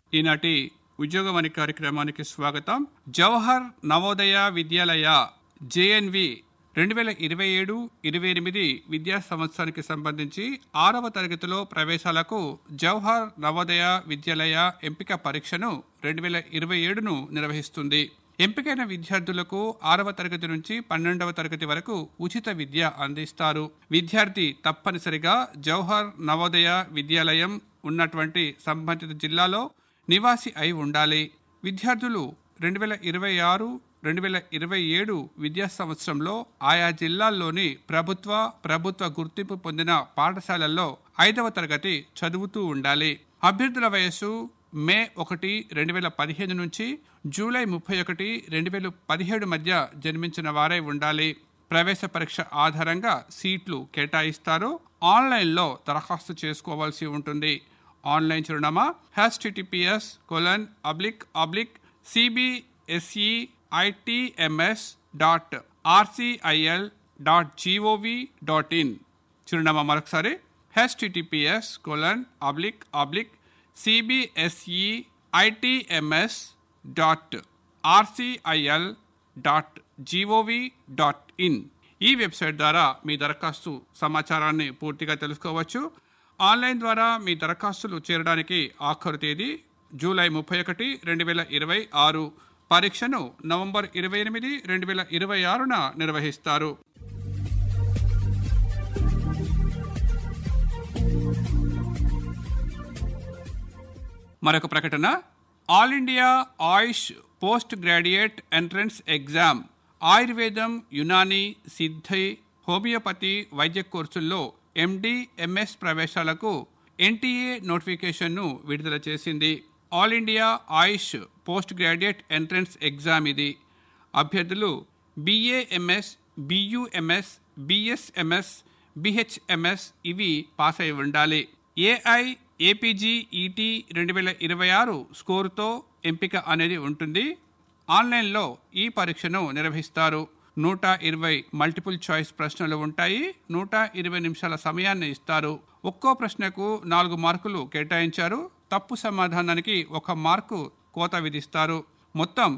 ఈనాటి ఉద్యోగవాణి కార్యక్రమానికి స్వాగతం జవహర్ నవోదయ విద్యాలయ జేఎన్వి రెండు వేల ఇరవై ఏడు ఇరవై ఎనిమిది విద్యా సంవత్సరానికి సంబంధించి ఆరవ తరగతిలో ప్రవేశాలకు జవహర్ నవోదయ విద్యాలయ ఎంపిక పరీక్షను రెండు వేల ఇరవై ఏడును నిర్వహిస్తుంది ఎంపికైన విద్యార్థులకు ఆరవ తరగతి నుంచి పన్నెండవ తరగతి వరకు ఉచిత విద్య అందిస్తారు విద్యార్థి తప్పనిసరిగా జవహర్ నవోదయ విద్యాలయం ఉన్నటువంటి సంబంధిత జిల్లాలో నివాసి అయి ఉండాలి విద్యార్థులు రెండు వేల ఇరవై ఆరు రెండు వేల ఇరవై ఏడు విద్యా సంవత్సరంలో ఆయా జిల్లాల్లోని ప్రభుత్వ ప్రభుత్వ గుర్తింపు పొందిన పాఠశాలల్లో ఐదవ తరగతి చదువుతూ ఉండాలి అభ్యర్థుల వయస్సు మే ఒకటి రెండు వేల పదిహేను నుంచి జూలై ముప్పై ఒకటి రెండు వేల పదిహేడు మధ్య జన్మించిన వారై ఉండాలి ప్రవేశ పరీక్ష ఆధారంగా సీట్లు కేటాయిస్తారు ఆన్లైన్లో దరఖాస్తు చేసుకోవాల్సి ఉంటుంది ఆన్లైన్ చిరునామా hash T T P S colon oblique oblique C B S E I T M S dot R C I L dot G O V dot in చిరునామా మరొకసారి hash T T P S colon oblique oblique C B S E I T M S dot R C I L dot G O V dot in ఈ వెబ్సైట్ ద్వారా మీ దరఖాస్తు సమాచారాన్ని పూర్తిగా తెలుసుకోవచ్చు ఆన్లైన్ ద్వారా మీ దరఖాస్తులు చేరడానికి ఆఖరు తేదీ జూలై ముప్పై ఒకటి రెండు వేల ఇరవై ఆరు పరీక్షను నవంబర్ ఇరవై ఎనిమిది రెండు వేల ఇరవై ఆరున నిర్వహిస్తారు మరొక ప్రకటన all India AYUSH post graduate entrance exam ఆయుర్వేదం యునాని సిద్ధి హోమియోపతి వైద్య కోర్సుల్లో ఎండి ఎంఎస్ ప్రవేశాలకు ఎన్టీఏ నోటిఫికేషన్ను విడుదల చేసింది all India AYUSH post graduate entrance exam ఇది అభ్యర్థులు బిఏఎంఎస్ బియుఎంఎస్ బిఎస్ఎంఎస్ బిహెచ్ఎంఎస్ ఇవి పాస్ అయి ఉండాలి ఏఐ ఏపీజీ ఈటీ రెండు వేల ఇరవై ఆరు స్కోరుతో ఎంపిక అనేది ఉంటుంది ఆన్లైన్లో ఈ పరీక్షను నిర్వహిస్తారు నూట ఇరవై మల్టిపుల్ చాయిస్ ప్రశ్నలు ఉంటాయి నూట ఇరవై నిమిషాల సమయాన్ని ఇస్తారు ఒక్కో ప్రశ్నకు నాలుగు మార్కులు కేటాయించారు తప్పు సమాధానానికి ఒక మార్కు కోత విధిస్తారు మొత్తం